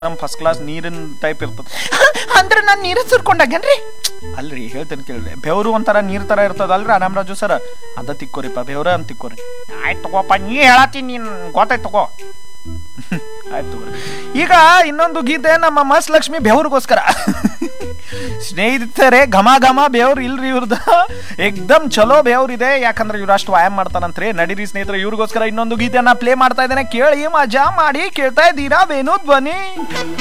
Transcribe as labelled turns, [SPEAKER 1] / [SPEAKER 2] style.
[SPEAKER 1] ನಮ್ first class ನೀರಿನ type ಇರ್ತದ
[SPEAKER 2] ಅಂದ್ರೆ ನಾನು ನೀರು ಸುರ್ಕೊಂಡಾಗೇನ್ರಿ
[SPEAKER 1] ಅಲ್ರಿ ಹೇಳ್ತೇನೆ ಕೇಳ್ರಿ ಬೆವರು ಒಂಥರ ನೀರ್ ತರ ಇರ್ತದ ಅಲ್ರಿ ರಾಮರಾಜು ಸರ್ ಅದ ತಿಕ್ಕೋರಿಪ್ಪ ಬೆವ್ರ ಅಂತ ತಿಕ್ಕೋರಿ
[SPEAKER 2] ಆಯ್ತು ತಗೋಪ್ಪ ನೀ ಹೇಳತ್ತಿ ನೀನ್ ಗೊತ್ತಾಯ್ತು ತಗೋ
[SPEAKER 1] ಆಯ್ತು ತಗೋರಿ ಈಗ ಇನ್ನೊಂದು ಗೀತೆ ನಮ್ಮ ಮಸ್ ಲಕ್ಷ್ಮಿ ಬೆವ್ರಿಗೋಸ್ಕರ ಸ್ನೇಹಿತರೆ ಘಮ ಘಮ ಬೆವ್ರು ಇಲ್ರಿ ಇವ್ರದ ಎಕ್ದಮ್ ಚಲೋ ಬೆವ್ರಿದೆ ಯಾಕಂದ್ರೆ ಇವ್ರು ಅಷ್ಟು ವ್ಯಾಯಾಮ ಮಾಡ್ತಾನಂತ್ರಿ ನಡೀರಿ ಸ್ನೇಹಿತರೆ ಇವ್ರಿಗೋಸ್ಕರ ಇನ್ನೊಂದು ಗೀತೆಯನ್ನ ಪ್ಲೇ ಮಾಡ್ತಾ ಇದ್ದೇನೆ ಕೇಳಿ ಮಜಾ ಮಾಡಿ ಕೇಳ್ತಾ ಇದ್ದೀರಾ ವೇಣು ಧ್ವನಿ